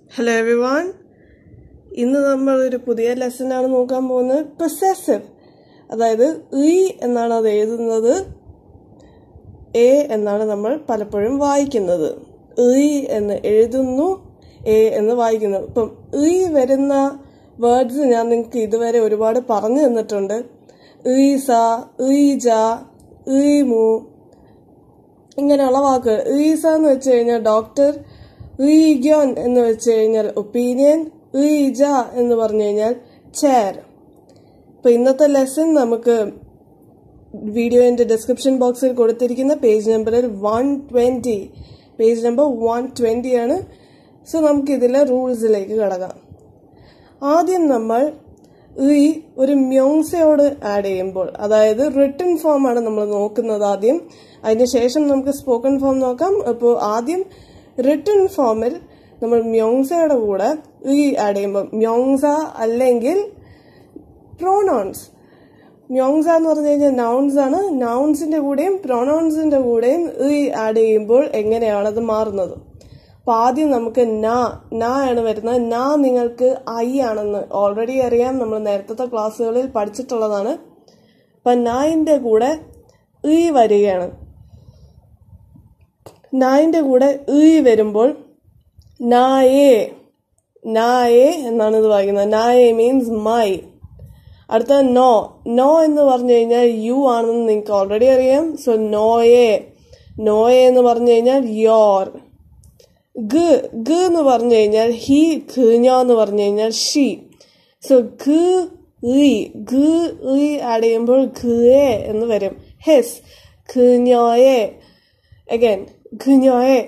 Hello every one ഇന്ന് നമ്മൾ ഒരു പുതിയ ലെസൺ ആണ് നോക്കാൻ പോകുന്നത് പൊസസീവ് അതായത് ഇ എന്നാണ് അത് എഴുതുന്നത് എ എന്നാണ് നമ്മൾ പലപ്പോഴും വായിക്കുന്നത് ഇ എന്ന് എഴുതുന്നു എ എന്ന് വായിക്കുന്നു ഇപ്പം ഇ വരുന്ന വേർഡ്സ് ഞാൻ നിങ്ങൾക്ക് ഇതുവരെ ഒരുപാട് പറഞ്ഞു തന്നിട്ടുണ്ട് ഈസ ഈജ ഈമു ഇങ്ങനെയുള്ള വാക്കുകൾ ഈസ എന്ന് വെച്ച് കഴിഞ്ഞാൽ ഡോക്ടർ ഈഗ്യോൻ എന്ന് വെച്ച് കഴിഞ്ഞാൽ ഒപ്പീനിയൻ ഈജ എന്ന് പറഞ്ഞു കഴിഞ്ഞാൽ ചെയർ ഇപ്പൊ ഇന്നത്തെ ലെസൺ നമുക്ക് വീഡിയോന്റെ ഡിസ്ക്രിപ്ഷൻ ബോക്സിൽ കൊടുത്തിരിക്കുന്ന പേജ് നമ്പറിൽ one twenty page number one twenty ആണ് സോ നമുക്ക് ഇതിലെ റൂൾസിലേക്ക് കടക്കാം ആദ്യം നമ്മൾ ഈ ഒരു മ്യോങ്സയോട് ആഡ് ചെയ്യുമ്പോൾ അതായത് റിട്ടൺ ഫോം ആണ് നമ്മൾ നോക്കുന്നത് ആദ്യം അതിന് ശേഷം നമുക്ക് സ്പോക്കൺ ഫോം നോക്കാം അപ്പോൾ ആദ്യം റിട്ടൺ ഫോമിൽ നമ്മൾ മ്യോങ്സയുടെ കൂടെ ഈ ആഡ് ചെയ്യുമ്പോൾ മ്യോങ്സ അല്ലെങ്കിൽ പ്രോണൗൺസ് മ്യോങ്സ എന്ന് പറഞ്ഞു കഴിഞ്ഞാൽ നൗൺസ് ആണ് നൗൺസിന്റെ കൂടെയും പ്രൊനൗൺസിന്റെ കൂടെയും ഈ ആഡ് ചെയ്യുമ്പോൾ എങ്ങനെയാണ് അത് മാറുന്നത് അപ്പൊ ആദ്യം നമുക്ക് ന ന ആണ് വരുന്നത് ന നിങ്ങൾക്ക് ഐ ആണെന്ന് ഓൾറെഡി അറിയാം നമ്മൾ നേരത്തെ ക്ലാസ്സുകളിൽ പഠിച്ചിട്ടുള്ളതാണ് അപ്പൊ നായിന്റെ കൂടെ ഈ വരികയാണ് നായിന്റെ കൂടെ ഈ വരുമ്പോൾ നായേ നായേ എന്നാണ് ഇത് വായിക്കുന്നത് നായേ മീൻസ് മൈ അടുത്ത നോ നോ എന്ന് പറഞ്ഞു കഴിഞ്ഞാൽ യു ആണെന്ന് നിങ്ങൾക്ക് ഓൾറെഡി അറിയാം സോ നോയേ നോയേ എന്ന് പറഞ്ഞു കഴിഞ്ഞാൽ യോർ ഗ ഗ എന്ന് പറഞ്ഞു കഴിഞ്ഞാൽ ഹി ഖ്ഞ എന്ന് പറഞ്ഞു കഴിഞ്ഞാൽ ഷി സോ ഖ് ഇ ഗ ഇ ആഡ് ചെയ്യുമ്പോൾ ഖേ എന്ന് വരും ഹെസ് ഖ്ഞോയെ അഗൈൻ ഖ്ഞോയെ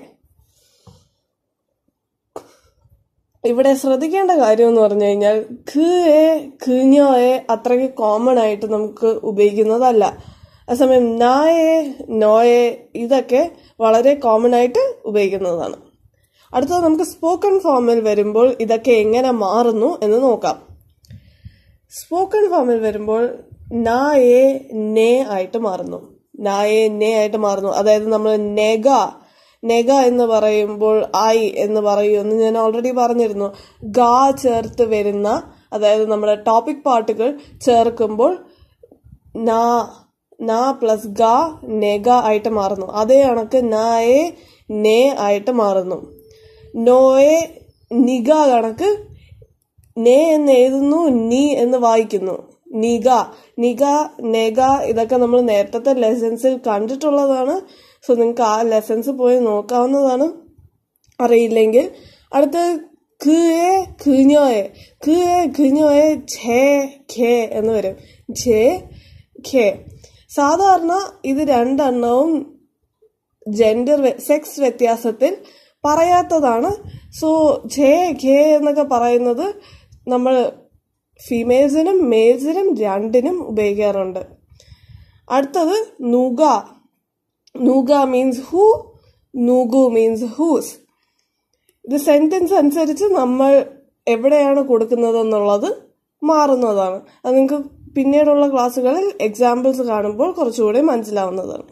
ഇവിടെ ശ്രദ്ധിക്കേണ്ട കാര്യം എന്ന് പറഞ്ഞു കഴിഞ്ഞാൽ ഖ് എ ഖ്ഞോയെ അത്രയ്ക്ക് കോമൺ ആയിട്ട് നമുക്ക് ഉപയോഗിക്കുന്നതല്ല അതേസമയം നായെ നോയെ ഇതൊക്കെ വളരെ കോമൺ ആയിട്ട് ഉപയോഗിക്കുന്നതാണ് അടുത്തത് നമുക്ക് സ്പോക്കൺ ഫോമിൽ വരുമ്പോൾ ഇതൊക്കെ എങ്ങനെ മാറുന്നു എന്ന് നോക്കാം സ്പോക്കൺ ഫോമിൽ വരുമ്പോൾ നായെ നേ ആയിട്ട് മാറുന്നു നായെ നേ ആയിട്ട് മാറുന്നു അതായത് നമ്മൾ നെഗ നെഗ എന്ന് പറയുമ്പോൾ ഐ എന്ന് പറയുമെന്ന് ഞാൻ ഓൾറെഡി പറഞ്ഞിരുന്നു ഗാ ചേർത്ത് വരുന്ന അതായത് നമ്മുടെ ടോപ്പിക് പാർട്ടുകൾ ചേർക്കുമ്പോൾ നാ നാ പ്ലസ് ഗ നെഗ ആയിട്ട് മാറുന്നു അതേ കണക്ക് നായെ നേ ആയിട്ട് മാറുന്നു നോയെ നിഗ കണക്ക് നേ എന്ന് എഴുതുന്നു നീ എന്ന് വായിക്കുന്നു നിഗ നിഗ നെഗ ഇതൊക്കെ നമ്മൾ നേരത്തെ ലെസൺസിൽ കണ്ടിട്ടുള്ളതാണ് സോ നിങ്ങൾക്ക് ആ ലെസൺസ് പോയി നോക്കാവുന്നതാണ് അറിയില്ലെങ്കിൽ അടുത്ത ഖേ ഖിഞ്ഞോയെ ഖേ ഖിഞ്ഞോയെ ഛേ ഖേ എന്ന് വരും ഛേ ഖേ സാധാരണ ഇത് രണ്ടെണ്ണവും ജെൻഡർ സെക്സ് വ്യത്യാസത്തിൽ പറയാത്തതാണ് സോ ഛേ ഖേ എന്നൊക്കെ പറയുന്നത് നമ്മൾ ഫീമെയിൽസിനും മെയിൽസിനും രണ്ടിനും ഉപയോഗിക്കാറുണ്ട് അടുത്തത് നുഗ നുഗ മീൻസ് ഹൂ നുഗു മീൻസ് ഹൂസ് ഇത് സെന്റൻസ് അനുസരിച്ച് നമ്മൾ എവിടെയാണ് കൊടുക്കുന്നത് എന്നുള്ളത് മാറുന്നതാണ് അത് നിങ്ങൾക്ക് പിന്നീടുള്ള ക്ലാസ്സുകളിൽ എക്സാമ്പിൾസ് കാണുമ്പോൾ കുറച്ചുകൂടി മനസ്സിലാവുന്നതാണ്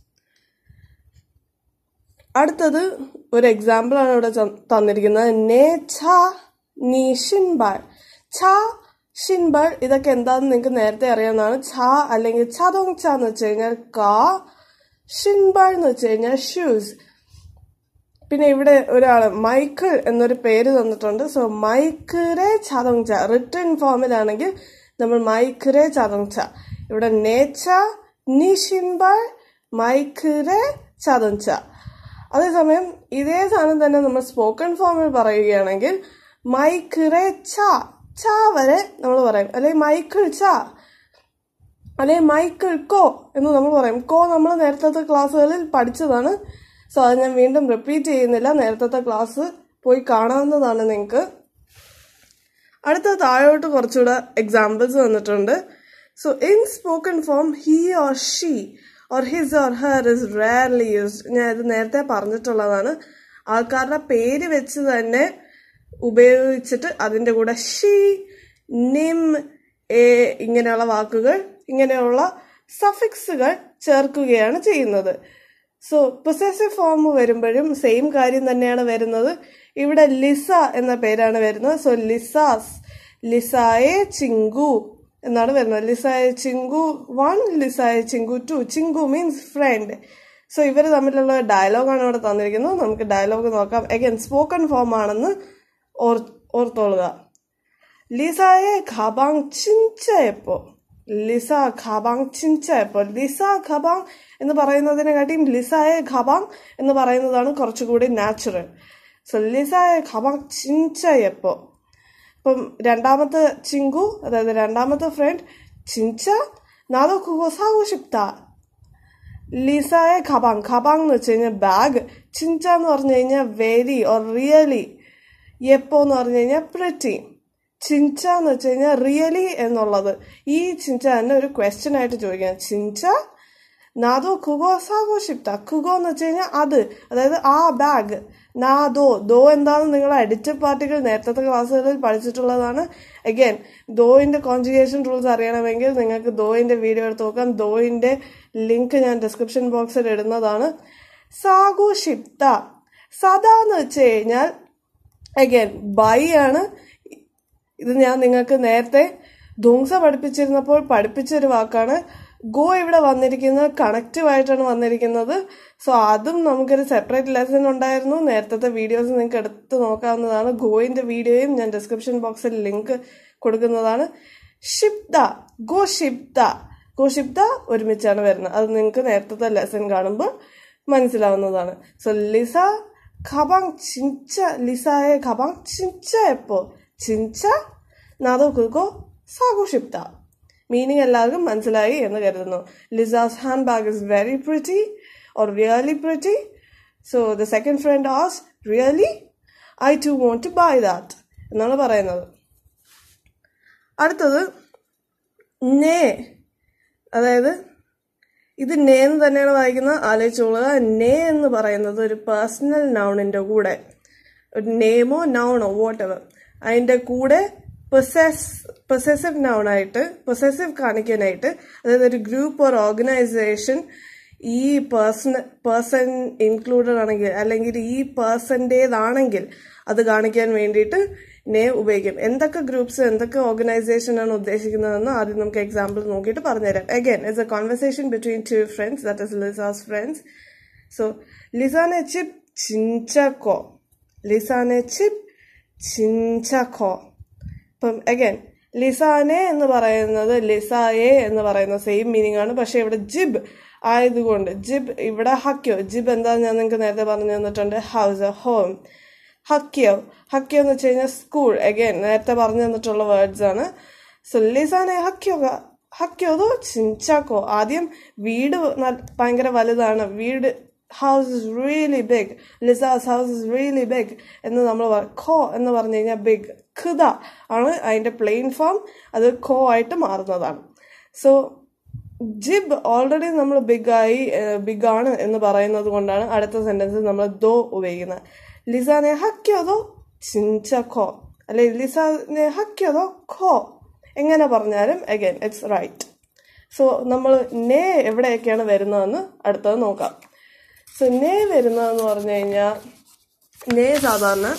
അടുത്തത് ഒരു എക്സാമ്പിൾ ആണ് ഇവിടെ തന്നിരിക്കുന്നത് നേ ഛ നീ ഷിൻബാൾ ഛ ഷിൻബാൾ ഇതൊക്കെ എന്താണെന്ന് നിങ്ങൾക്ക് നേരത്തെ അറിയാവുന്നതാണ് ഛ അല്ലെങ്കിൽ ഛതോങ് ഛ എന്ന് വെച്ച് കഴിഞ്ഞാൽ കാ ഷിൻബാൾ എന്ന് വെച്ച് കഴിഞ്ഞാൽ ഷൂസ് പിന്നെ ഇവിടെ ഒരാൾ മൈക്കിൾ എന്നൊരു പേര് തന്നിട്ടുണ്ട് സോ മൈക്കിറെ ചതങ് ച റിട്ടേൺ ഫോമിലാണെങ്കിൽ നമ്മൾ മൈക്കിറെ ചതങ് ച ഇവിടെ നേച്ച നിഷിൻബാൾ മൈക്കിറെ ചതങ് ച അതേസമയം ഇതേ സാധനം തന്നെ നമ്മൾ സ്പോക്കൺ ഫോമിൽ പറയുകയാണെങ്കിൽ മൈക്കിറെ ച ച വരെ നമ്മൾ പറയും അല്ലെങ്കിൽ മൈക്കിൾ ച അല്ലെങ്കിൽ മൈക്കിൾ കോ എന്ന് നമ്മൾ പറയും കോ നമ്മൾ നേരത്തെ ക്ലാസ്സുകളിൽ പഠിച്ചതാണ് സോ അത് ഞാൻ വീണ്ടും റിപ്പീറ്റ് ചെയ്യുന്നില്ല നേരത്തെ ക്ലാസ് പോയി കാണാവുന്നതാണ് നിങ്ങൾക്ക് അടുത്ത താഴോട്ട് കുറച്ചുകൂടെ എക്സാമ്പിൾസ് വന്നിട്ടുണ്ട് so in spoken form he or she or his or her is rarely used ഞാൻ ഇത് നേരത്തെ പറഞ്ഞിട്ടുള്ളതാണ് ആൾക്കാരുടെ പേര് വെച്ച് തന്നെ ഉപയോഗിച്ചിട്ട് അതിൻ്റെ കൂടെ ഷീ നിം എ ഇങ്ങനെയുള്ള വാക്കുകൾ ഇങ്ങനെയുള്ള സഫിക്സുകൾ ചേർക്കുകയാണ് ചെയ്യുന്നത് സോ പൊസസീവ് ഫോം വരുമ്പോഴും സെയിം കാര്യം തന്നെയാണ് വരുന്നത് ഇവിടെ ലിസ എന്ന പേരാണ് വരുന്നത് സോ ലിസാസ് ലിസായെ ചിങ്കു എന്നാണ് വരുന്നത് ലിസായ ചിങ്കു വൺ ലിസായ ചിങ്കു ടു ചിങ്കു മീൻസ് ഫ്രണ്ട് സോ ഇവർ തമ്മിലുള്ള ഡയലോഗാണ് ഇവിടെ തന്നിരിക്കുന്നത് നമുക്ക് ഡയലോഗ് നോക്കാം അഗൈൻ സ്പോക്കൺ ഫോം ആണെന്ന് ഓർ ഓർത്തോളുക ലിസായെ ഖബാങ് ചിഞ്ചയപ്പോ ലിസ ഖബാങ് ചിഞ്ചയപ്പോ ലിസ ഖബാങ് എന്ന് പറയുന്നതിനെക്കാട്ടിയും ലിസായെ ഖബാങ് എന്ന് പറയുന്നതാണ് കുറച്ചുകൂടി നാച്ചുറൽ സോ ലിസായെ ഖബാങ് ചിഞ്ചയപ്പോ ഇപ്പം രണ്ടാമത്തെ ചിങ്കു അതായത് രണ്ടാമത്തെ ഫ്രണ്ട് ചിഞ്ച നാദോ കുഗോ സാഗോ ഷിപ്ത ലിസായ ഖബാങ് ഖബാങ് എന്ന് വെച്ച് കഴിഞ്ഞാൽ ബാഗ് ചിഞ്ച എന്ന് പറഞ്ഞു കഴിഞ്ഞാൽ വെരി ഓർ റിയലി എപ്പോ എന്ന് പറഞ്ഞു കഴിഞ്ഞാൽ പ്രിറ്റി ചിഞ്ച എന്ന് വെച്ച് കഴിഞ്ഞാൽ റിയലി എന്നുള്ളത് ഈ ചിഞ്ച തന്നെ ഒരു ക്വസ്റ്റ്യൻ ആയിട്ട് ചോദിക്കാം ചിഞ്ച നാദോ കുഗോ സാഗോ ഷിപ്ത കുഗോ എന്ന് വെച്ച് കഴിഞ്ഞാൽ അത് അതായത് ആ ബാഗ് നാദോ ദോ എന്താണെന്ന് നിങ്ങൾ എഡിറ്റഡ് പാർട്ടികൾ നേരത്തെ ക്ലാസ്സുകളിൽ പഠിച്ചിട്ടുള്ളതാണ് അഗൈൻ ദോയിന്റെ കോൺജുഗേഷൻ റൂൾസ് അറിയണമെങ്കിൽ നിങ്ങൾക്ക് ദോയിന്റെ വീഡിയോ എടുത്ത് നോക്കാം ദോയിന്റെ ലിങ്ക് ഞാൻ ഡിസ്ക്രിപ്ഷൻ ബോക്സിൽ ഇടുന്നതാണ് സാഗോ ഷിപ്ത സദാ എന്ന് വെച്ച് കഴിഞ്ഞാൽ അഗൈൻ ബൈ ആണ് ഇത് ഞാൻ നിങ്ങൾക്ക് നേരത്തെ ധൂങ്സ പഠിപ്പിച്ചിരുന്നപ്പോൾ പഠിപ്പിച്ചൊരു വാക്കാണ് ഗോ ഇവിടെ വന്നിരിക്കുന്നത് കണക്റ്റീവ് ആയിട്ടാണ് വന്നിരിക്കുന്നത് സോ അതും നമുക്കൊരു സെപ്പറേറ്റ് ലെസൺ ഉണ്ടായിരുന്നു നേരത്തെ വീഡിയോസ് നിങ്ങൾക്ക് എടുത്ത് നോക്കാവുന്നതാണ് ഗോയിന്റെ വീഡിയോയും ഞാൻ ഡിസ്ക്രിപ്ഷൻ ബോക്സിൽ ലിങ്ക് കൊടുക്കുന്നതാണ് ഷിപ്ത ഗോ ഷിപ്ത ഗോ ഷിപ്ത ഒരുമിച്ചാണ് വരുന്നത് അത് നിങ്ങൾക്ക് നേരത്തെ ലെസൺ കാണുമ്പോൾ മനസ്സിലാവുന്നതാണ് സോ ലിസ ഖബാങ് ചിഞ്ച ലിസായെ ഖബാങ് ചിഞ്ച എപ്പോ ചിഞ്ച നാദോ കുൽക്കോ സാഗോ ഷിപ്ത മീനിങ് എല്ലാവർക്കും മനസ്സിലായി എന്ന് കരുതുന്നു Lisa's handbag is very pretty or really pretty so the second friend as really I too want to buy that എന്നാണ് പറയുന്നത് അടുത്തത് നേ അതായത് ഇത് നേ എന്ന് തന്നെയാണ് വായിക്കുന്നത് ആലോചിച്ചോളുക നേ എന്ന് പറയുന്നത് ഒരു പേഴ്സണൽ നൗണിന്റെ കൂടെ ഒരു നെയിമോ നൗണോ വോട്ട് എവർ അതിന്റെ കൂടെ പൊസസ് പൊസസീവ് നൗൺ ആയിട്ട് പൊസസീവ് കാണിക്കാനായിട്ട് അതായത് ഒരു ഗ്രൂപ്പ് ഓർ ഓർഗനൈസേഷൻ ഈ പേഴ്സൺ പേഴ്സൺ ഇൻക്ലൂഡഡ് ആണെങ്കിൽ അല്ലെങ്കിൽ ഈ പേഴ്സൻ്റേതാണെങ്കിൽ അത് കാണിക്കാൻ വേണ്ടിയിട്ട് നേ ഉപയോഗിക്കും എന്തൊക്കെ ഗ്രൂപ്പ്സ് എന്തൊക്കെ ഓർഗനൈസേഷൻ ആണ് ഉദ്ദേശിക്കുന്നതെന്ന് ആദ്യം നമുക്ക് എക്സാമ്പിൾ നോക്കിയിട്ട് പറഞ്ഞുതരാം again it's a conversation between two friends that is Lisa's friends so ലിസാനെ ചിപ്പ് ചിഞ്ചക്കോ ലിസാനെ ചിപ്പ് ചിഞ്ചക്കോ ഇപ്പം അഗൈൻ ലിസാനെ എന്ന് പറയുന്നത് ലിസായെ എന്ന് പറയുന്ന സെയിം മീനിങ് ആണ് പക്ഷെ ഇവിടെ ജിബ് ആയതുകൊണ്ട് ജിബ് ഇവിടെ ഹക്യോ ജിബ് എന്താന്ന് ഞാൻ നിങ്ങൾക്ക് നേരത്തെ പറഞ്ഞു തന്നിട്ടുണ്ട് ഹൗസ് ഹോം ഹക്യോ ഹക്യോ എന്ന് വെച്ച് കഴിഞ്ഞാൽ സ്കൂൾ അഗൈൻ നേരത്തെ പറഞ്ഞു തന്നിട്ടുള്ള വേർഡ്സ് ആണ് സോ ലിസാനെ ഹക്യോ ഹക്യോതോ ചിഞ്ചാക്കോ ആദ്യം വീട് ഭയങ്കര വലുതാണ് വീട് house is really big Lisa's house is really big എന്ന് നമ്മൾ ഖോ എന്ന് പറഞ്ഞു കഴിഞ്ഞാൽ ബിഗ് ഖുദ ആണ് അതിന്റെ പ്ലെയിൻ ഫോം അത് ഖോ ആയിട്ട് മാറുന്നതാണ് സോ ജിബ് ഓൾറെഡി നമ്മൾ ബിഗ് ആയി ബിഗ് ആണ് എന്ന് പറയുന്നത് കൊണ്ടാണ് അടുത്ത സെന്റൻസിൽ നമ്മൾ ദോ ഉപയോഗിക്കുന്നത് ലിസാനെ ഹക്യോതോ ചിഞ്ച ഖോ അല്ലെ ലിസാനെ ഹക്യോതോ ഖോ എങ്ങനെ പറഞ്ഞാലും അഗൈൻ ഇറ്റ്സ് റൈറ്റ് സോ നമ്മൾ നേ എവിടെയൊക്കെയാണ് വരുന്നതെന്ന് അടുത്തത് നോക്കാം സോ നേ വരുന്നതെന്ന് പറഞ്ഞു കഴിഞ്ഞാൽ നേ സാധാരണ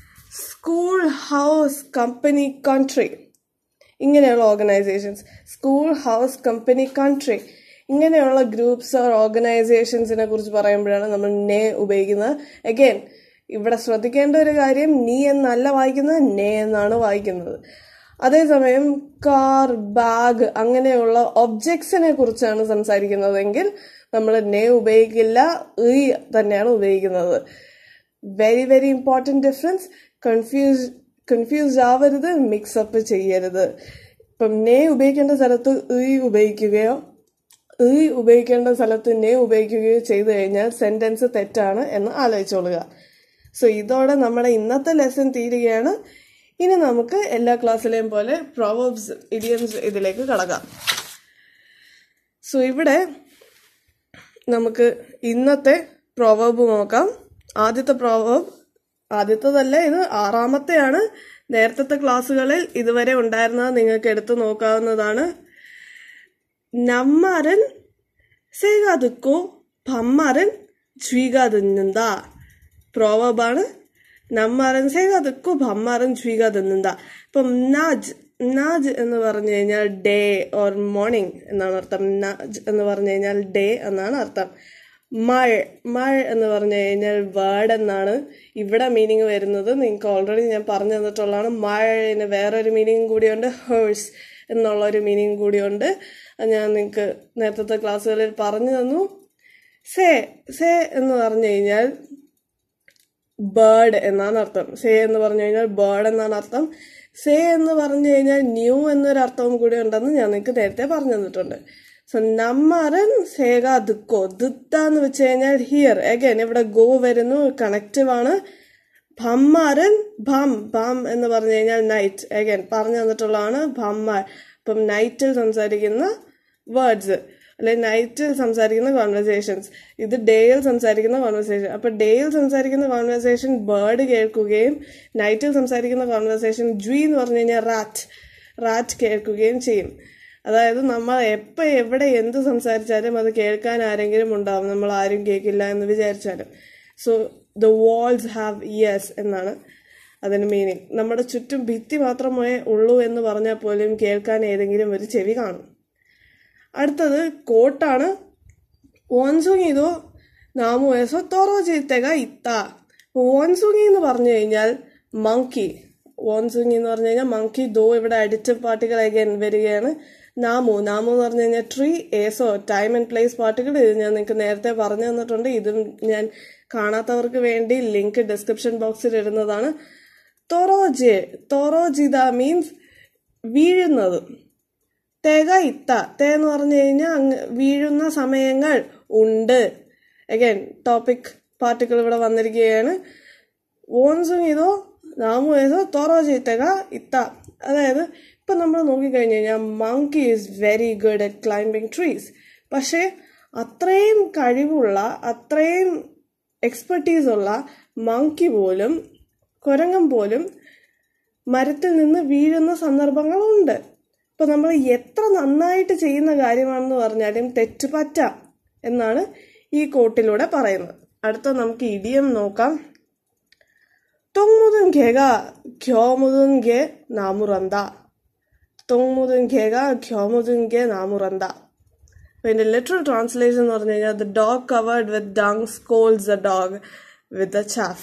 സ്കൂൾ ഹൗസ് കമ്പനി കൺട്രി ഇങ്ങനെയുള്ള organisations school house company country ഇങ്ങനെയുള്ള ഗ്രൂപ്പ്സ് ഓർ ഓർഗനൈസേഷൻസിനെ കുറിച്ച് പറയുമ്പോഴാണ് നമ്മൾ നേ ഉപയോഗിക്കുന്നത് അഗൈൻ ഇവിടെ ശ്രദ്ധിക്കേണ്ട ഒരു കാര്യം നീ എന്നല്ല വായിക്കുന്നത് നേ എന്നാണ് വായിക്കുന്നത് അതേസമയം കാർ ബാഗ് അങ്ങനെയുള്ള ഒബ്ജക്ട്സിനെ കുറിച്ചാണ് സംസാരിക്കുന്നതെങ്കിൽ നമ്മൾ നേ ഉപയോഗിക്കില്ല ഈ തന്നെയാണ് ഉപയോഗിക്കുന്നത് very very important difference confuse confused ആവരുത് മിക്സപ്പ് ചെയ്യരുത് ഇപ്പം നേ ഉപയോഗിക്കേണ്ട സ്ഥലത്ത് ഈ ഉപയോഗിക്കുകയോ ഈ ഉപയോഗിക്കേണ്ട സ്ഥലത്ത് നേ ഉപയോഗിക്കുകയോ ചെയ്തു കഴിഞ്ഞാൽ സെന്റൻസ് തെറ്റാണ് എന്ന് ആലോചിച്ചോളുക സോ ഇതോടെ നമ്മുടെ ഇന്നത്തെ ലെസൺ തീരുകയാണ് ഇനി നമുക്ക് എല്ലാ ക്ലാസ്സിലെയും പോലെ പ്രോവേബ്സ് ഇഡിയംസ് ഇതിലേക്ക് കടക്കാം സോ ഇവിടെ നമുക്ക് ഇന്നത്തെ പ്രോവേബ് നോക്കാം ആദ്യത്തെ പ്രോവേബ് ആദ്യത്തതല്ല ഇത് ആറാമത്തെയാണ് നേരത്തെ ക്ലാസ്സുകളിൽ ഇതുവരെ ഉണ്ടായിരുന്നത് നിങ്ങൾക്ക് എടുത്തു നോക്കാവുന്നതാണ് നമ്മരൻ സേകാതുക്കോ പമ്മരൻ 쥐가 듣는다. പ്രോവബാണ് നമ്മാരൻ സേക ദിക്കു ഭമ്മാരൻ 쥐ക തിന്നുണ്ട ഇപ്പം നാജ് നാജ് എന്ന് പറഞ്ഞു കഴിഞ്ഞാൽ ഡേ ഓർ മോർണിംഗ് എന്നാണ് അർത്ഥം നാജ് എന്ന് പറഞ്ഞു കഴിഞ്ഞാൽ ഡേ എന്നാണ് അർത്ഥം മഴ മഴ എന്ന് പറഞ്ഞു കഴിഞ്ഞാൽ വേർഡ് എന്നാണ് ഇവിടെ മീനിങ് വരുന്നത് നിങ്ങൾക്ക് ഓൾറെഡി ഞാൻ പറഞ്ഞു തന്നിട്ടുള്ളതാണ് മഴന് വേറൊരു മീനിങ് കൂടിയുണ്ട് ഹേഴ്സ് എന്നുള്ള ഒരു മീനിങ് കൂടിയുണ്ട് അത് ഞാൻ നിങ്ങൾക്ക് നേരത്തെ ക്ലാസ്സുകളിൽ പറഞ്ഞു തന്നു സേ സേ എന്ന് പറഞ്ഞു കഴിഞ്ഞാൽ ബേർഡ് എന്നാണ് അർത്ഥം സേ എന്ന് പറഞ്ഞു കഴിഞ്ഞാൽ ബേർഡ് എന്നാണ് അർത്ഥം സേ എന്ന് പറഞ്ഞു കഴിഞ്ഞാൽ ന്യൂ എന്നൊരു അർത്ഥവും കൂടി ഉണ്ടെന്ന് ഞാൻ നിങ്ങൾക്ക് നേരത്തെ പറഞ്ഞു തന്നിട്ടുണ്ട് സോ നമ്മറൻ സേക ദിക്കോ ദിത്ത എന്ന് വെച്ച് കഴിഞ്ഞാൽ ഹിയർ അഗൈൻ ഇവിടെ ഗോ വരുന്നു കണക്റ്റീവ് ആണ് ഭമ്മാരൻ ഭം ഭം എന്ന് പറഞ്ഞു കഴിഞ്ഞാൽ നൈറ്റ് അഗൈൻ പറഞ്ഞു തന്നിട്ടുള്ളതാണ് ഭമ്മാർ ഇപ്പം നൈറ്റിൽ സംസാരിക്കുന്ന വേർഡ്സ് അല്ലെ നൈറ്റിൽ സംസാരിക്കുന്ന കോൺവെർസേഷൻസ് ഇത് ഡേയിൽ സംസാരിക്കുന്ന കോൺവെർസേഷൻ അപ്പൊ ഡേയിൽ സംസാരിക്കുന്ന കോൺവെർസേഷൻ ബേർഡ് കേൾക്കുകയും നൈറ്റിൽ സംസാരിക്കുന്ന കോൺവെർസേഷൻ ജുയി എന്ന് പറഞ്ഞു കഴിഞ്ഞാൽ റാറ്റ് റാറ്റ് കേൾക്കുകയും ചെയ്യും അതായത് നമ്മൾ എപ്പോൾ എവിടെ എന്ത് സംസാരിച്ചാലും അത് കേൾക്കാൻ ആരെങ്കിലും ഉണ്ടാവും നമ്മൾ ആരും കേൾക്കില്ല എന്ന് വിചാരിച്ചാലും so the walls have ears എന്നാണ് അതിന് മീനിങ് നമ്മുടെ ചുറ്റും ഭിത്തി മാത്രമേ ഉള്ളൂ എന്ന് പറഞ്ഞാൽ പോലും കേൾക്കാൻ ഏതെങ്കിലും ഒരു ചെവി കാണും അടുത്തത് കോട്ടാണ് ഓൻസുങ്ങിതോ നാമുവേസോ തോറോജിത്തേക ഇത്ത ഓൻസുങ്ങി എന്ന് പറഞ്ഞു കഴിഞ്ഞാൽ മങ്കി ഓൻസുങ്ങി എന്ന് പറഞ്ഞു കഴിഞ്ഞാൽ മങ്കി ദോ ഇവിടെ അഡിറ്റീവ് പാർട്ടികൾ അഗൈൻ വരികയാണ് നാമു നാമു എന്ന് പറഞ്ഞു കഴിഞ്ഞാൽ tree also time and place പാർട്ടികൾ ഇത് ഞാൻ നിങ്ങൾക്ക് നേരത്തെ പറഞ്ഞു തന്നിട്ടുണ്ട് ഇതും ഞാൻ കാണാത്തവർക്ക് വേണ്ടി ലിങ്ക് ഡിസ്ക്രിപ്ഷൻ ബോക്സിൽ ഇടുന്നതാണ് തൊറോജെ തൊറോജിത മീൻസ് വീഴുന്നത് തേക ഇത്ത തേ എന്ന് പറഞ്ഞു കഴിഞ്ഞാൽ അങ്ങ് വീഴുന്ന സമയങ്ങൾ ഉണ്ട് അഗൈൻ ടോപ്പിക് പാർട്ടിക്കിൾ ഇവിടെ വന്നിരിക്കുകയാണ് ഓൺസും ഇതോ നാമു ഏതോ തോറോജി തേക ഇത്ത അതായത് ഇപ്പം നമ്മൾ നോക്കിക്കഴിഞ്ഞ് കഴിഞ്ഞാൽ monkey is very good at climbing trees പക്ഷേ അത്രയും കഴിവുള്ള അത്രയും എക്സ്പെർട്ടീസ് ഉള്ള മങ്കി പോലും കുരങ്ങൻ പോലും മരത്തിൽ നിന്ന് വീഴുന്ന സന്ദർഭങ്ങളുണ്ട് ഇപ്പൊ നമ്മൾ എത്ര നന്നായിട്ട് ചെയ്യുന്ന കാര്യമാണെന്ന് പറഞ്ഞാലും തെറ്റ് പറ്റാം എന്നാണ് ഈ കോട്ടിലൂടെ പറയുന്നത് അടുത്ത നമുക്ക് ഇടിയം നോക്കാം തൊങ്മുതൻ ഘേക ഖ്യോമുതൻ ഘെ നാമുറന്ത തൊങ്മുതൻ ഘേക ഖ്യോമുതൻ ഘെ നാമുറന്ത അപ്പൊ ഇതിന്റെ ലിറ്ററൽ ട്രാൻസ്ലേഷൻ എന്ന് പറഞ്ഞു കഴിഞ്ഞാൽ the dog covered with dung scolds the dog with the chaff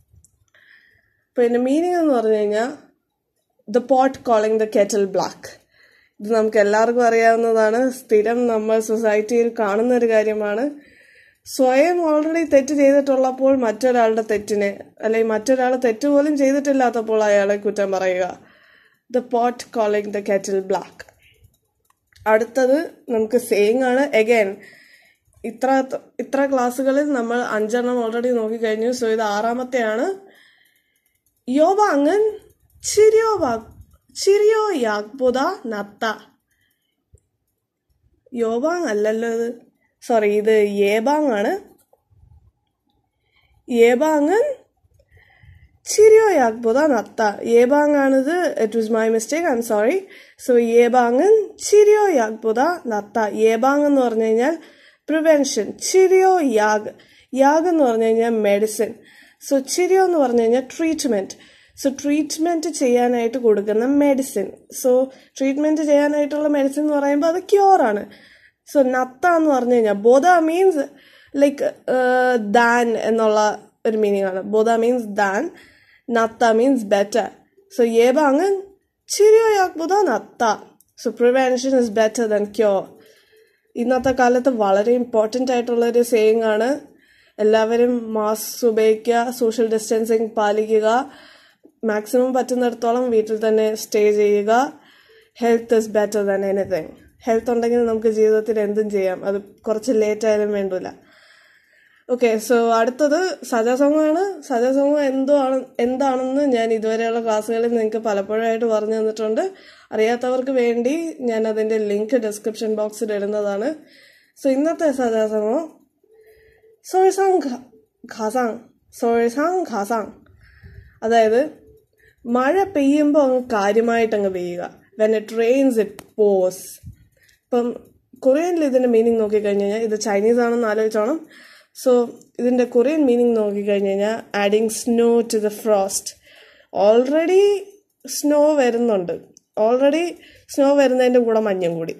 അപ്പൊ ഇതിന്റെ മീനിങ് എന്ന് പറഞ്ഞു കഴിഞ്ഞാൽ the pot calling the kettle black ഇത് നമുക്ക് എല്ലാവർക്കും അറിയാവുന്നതാണ് സ്ഥിരം നമ്മൾ സൊസൈറ്റിയിൽ കാണുന്ന ഒരു കാര്യമാണ് സ്വയം ഓൾറെഡി തെറ്റ് ചെയ്തിട്ടുള്ളപ്പോൾ മറ്റൊരാളുടെ തെറ്റിനെ അല്ലെങ്കിൽ മറ്റൊരാൾ തെറ്റ് പോലും ചെയ്തിട്ടില്ലാത്തപ്പോൾ അയാളെ കുറ്റം പറയുക the pot calling the kettle black അടുത്തത് നമുക്ക് സേയിങ് ആണ് എഗൈൻ ഇത്ര ഇത്ര ക്ലാസ്സുകളിൽ നമ്മൾ അഞ്ചെണ്ണം ഓൾറെഡി നോക്കിക്കഴിഞ്ഞു സോ ഇത് ആറാമത്തെയാണ് യോബാങ്ങൻ ചിരിയോ ചിരിയോ യാഗ്ബുദ നത്ത യോബാങ് അല്ലല്ലോ ഇത് സോറി ഇത് ഏബാങ് ആണ് ഏബാങ്ങൻ ചിരിയോ യാഗ്ബുദ നത്ത ഏബാങ് ആണിത് it was my mistake I am sorry so ഏബാങ്ങൻ ചിരിയോ യാഗ്ബുദ നത്ത ഏബാങ് എന്ന് പറഞ്ഞു കഴിഞ്ഞാൽ പ്രിവെൻഷൻ ചിരിയോ യാഗ് യാഗ് എന്ന് പറഞ്ഞു കഴിഞ്ഞാൽ മെഡിസിൻ സോ ചിരിയോ എന്ന് പറഞ്ഞു കഴിഞ്ഞാൽ ട്രീറ്റ്മെന്റ് സോ ട്രീറ്റ്മെന്റ് ചെയ്യാനായിട്ട് കൊടുക്കുന്ന മെഡിസിൻ സോ ട്രീറ്റ്മെന്റ് ചെയ്യാനായിട്ടുള്ള മെഡിസിൻ എന്ന് പറയുമ്പോൾ അത് ക്യൂർ ആണ് സോ നത്ത എന്ന് പറഞ്ഞു കഴിഞ്ഞാൽ ബോധ മീൻസ് ലൈക്ക് ദാൻ എന്നുള്ള ഒരു മീനിങ് ആണ് ബോധ മീൻസ് ദാൻ നത്ത മീൻസ് ബെറ്റർ സോ ഏബാങ് ചിരിയോ യാക്ബുദ നത്ത so prevention is better than cure ഇന്നത്തെ കാലത്ത് വളരെ ഇമ്പോർട്ടൻ്റ് ആയിട്ടുള്ള ഒരു സേയിങ് ആണ് എല്ലാവരും മാസ്ക് ഉപയോഗിക്കുക സോഷ്യൽ ഡിസ്റ്റൻസിങ് പാലിക്കുക മാക്സിമം പറ്റുന്നിടത്തോളം വീട്ടിൽ തന്നെ സ്റ്റേ ചെയ്യുക health is better than anything health ഉണ്ടെങ്കിൽ നമുക്ക് ജീവിതത്തിൽ എന്തും ചെയ്യാം അത് കുറച്ച് ലേറ്റ് ആയാലും വേണ്ടില്ല ഓക്കെ സോ അടുത്തത് സജാസംഘമാണ് സജാസംഘം എന്തോ ആണ് എന്താണെന്ന് ഞാൻ ഇതുവരെയുള്ള ക്ലാസ്സുകളിൽ നിങ്ങൾക്ക് പലപ്പോഴായിട്ട് പറഞ്ഞു തന്നിട്ടുണ്ട് അറിയാത്തവർക്ക് വേണ്ടി ഞാൻ അതിൻ്റെ ലിങ്ക് ഡിസ്ക്രിപ്ഷൻ ബോക്സിൽ ഇടുന്നതാണ് സോ ഇന്നത്തെ സജാസംഘം സോഴ്സാങ് ഖാസാങ് സോഴ്സാങ് ഖാസാങ് അതായത് മഴ പെയ്യുമ്പോൾ അങ്ങ് കാര്യമായിട്ട് അങ്ങ് പെയ്യുക when it rains it pours ഇപ്പം കൊറിയനിൽ ഇതിൻ്റെ മീനിങ് നോക്കിക്കഴിഞ്ഞ് കഴിഞ്ഞാൽ ഇത് ചൈനീസ് ആണെന്ന് ആലോചിച്ചോണം സോ ഇതിൻ്റെ കൊറിയൻ മീനിങ് നോക്കിക്കഴിഞ്ഞ് കഴിഞ്ഞാൽ adding snow to the frost already snow വരുന്നുണ്ട് ഓൾറെഡി സ്നോ വരുന്നതിൻ്റെ കൂടെ മഞ്ഞും കൂടി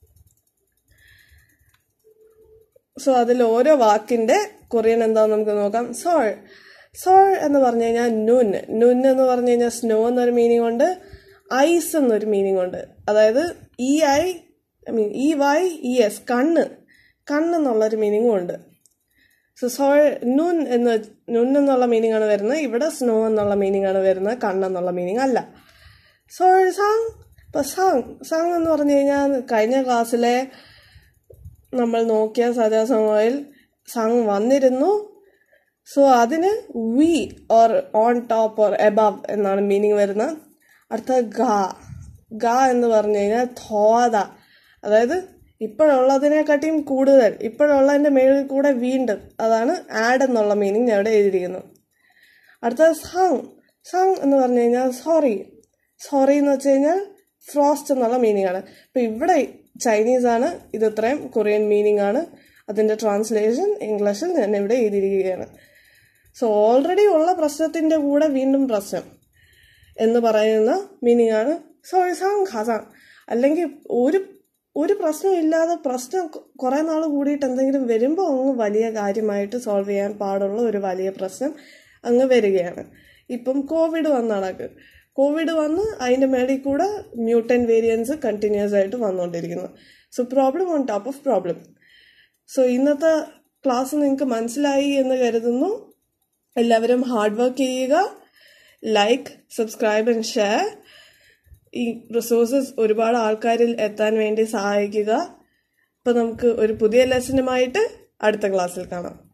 സോ അതിൽ ഓരോ വാക്കിൻ്റെ കൊറിയൻ എന്താണെന്ന് നമുക്ക് നോക്കാം സോൾ സോൾ എന്ന് പറഞ്ഞു കഴിഞ്ഞാൽ നുൻ നുൻ എന്ന് പറഞ്ഞു കഴിഞ്ഞാൽ സ്നോ എന്നൊരു മീനിങ് ഉണ്ട് ഐസ് എന്നൊരു മീനിങ് ഉണ്ട് അതായത് E eye I mean E Y E S കണ്ണ് കണ്ണെന്നുള്ളൊരു മീനിങ്ങും ഉണ്ട് സോ സോൾ നുൻ എന്ന് നുൻ എന്നുള്ള മീനിങ് ആണ് വരുന്നത് ഇവിടെ സ്നോ എന്നുള്ള മീനിങ് ആണ് വരുന്നത് കണ്ണെന്നുള്ള മീനിങ് അല്ല സോൾ സാങ് ഇപ്പം സാങ് സാങ് എന്ന് പറഞ്ഞു കഴിഞ്ഞാൽ കഴിഞ്ഞ ക്ലാസ്സിലെ നമ്മൾ നോക്കിയ സദാസമയിൽ സാങ് വന്നിരുന്നു സോ അതിന് വി or on top or above എന്നാണ് മീനിങ് വരുന്നത് അടുത്ത ഗ ഗ എന്ന് പറഞ്ഞു കഴിഞ്ഞാൽ ധോത അതായത് ഇപ്പോഴുള്ളതിനെക്കാട്ടിയും കൂടുതൽ ഇപ്പോഴുള്ളതിൻ്റെ മേളിൽ കൂടെ വീണ്ടും അതാണ് ആഡ് എന്നുള്ള മീനിങ് ഞാൻ ഇവിടെ എഴുതിയിരിക്കുന്നത് അടുത്തത് സാങ് സാങ് എന്ന് പറഞ്ഞു കഴിഞ്ഞാൽ സോറി സോറി എന്ന് വെച്ച് കഴിഞ്ഞാൽ ഫ്രോസ്റ്റ് എന്നുള്ള മീനിങ് ആണ് അപ്പം ഇവിടെ ചൈനീസ് ആണ് ഇത് ഇത്രയും കൊറിയൻ മീനിങ് ആണ് അതിൻ്റെ ട്രാൻസ്ലേഷൻ ഇംഗ്ലീഷിൽ ഞാൻ ഇവിടെ എഴുതിയിരിക്കുകയാണ് സോ ഓൾറെഡി ഉള്ള പ്രശ്നത്തിൻ്റെ കൂടെ വീണ്ടും പ്രശ്നം എന്ന് പറയുന്ന മീനിങ് ആണ് സോറി സാങ് ഖസാങ് അല്ലെങ്കിൽ ഒരു ഒരു പ്രശ്നമില്ലാതെ പ്രശ്നം കുറേ നാൾ കൂടിയിട്ട് എന്തെങ്കിലും വരുമ്പോൾ അങ്ങ് വലിയ കാര്യമായിട്ട് സോൾവ് ചെയ്യാൻ പാടുള്ള ഒരു വലിയ പ്രശ്നം അങ്ങ് വരികയാണ് ഇപ്പം കോവിഡ് വന്ന കണക്ക് കോവിഡ് വന്ന് അതിൻ്റെ മേളിൽ കൂടെ മ്യൂട്ടൻ വേരിയൻസ് കണ്ടിന്യൂസ് ആയിട്ട് വന്നുകൊണ്ടിരിക്കുന്നു so problem on top of problem so ഇന്നത്തെ ക്ലാസ് നിങ്ങൾക്ക് മനസ്സിലായി എന്ന് കരുതുന്നു എല്ലാവരും ഹാർഡ് വർക്ക് ചെയ്യുക ലൈക്ക് സബ്സ്ക്രൈബ് ആൻഡ് ഷെയർ ഈ റിസോഴ്സസ് ഒരുപാട് ആൾക്കാരിൽ എത്താൻ വേണ്ടി സഹായിക്കുക അപ്പോൾ നമുക്ക് ഒരു പുതിയ ലെസനുമായിട്ട് അടുത്ത ക്ലാസ്സിൽ കാണാം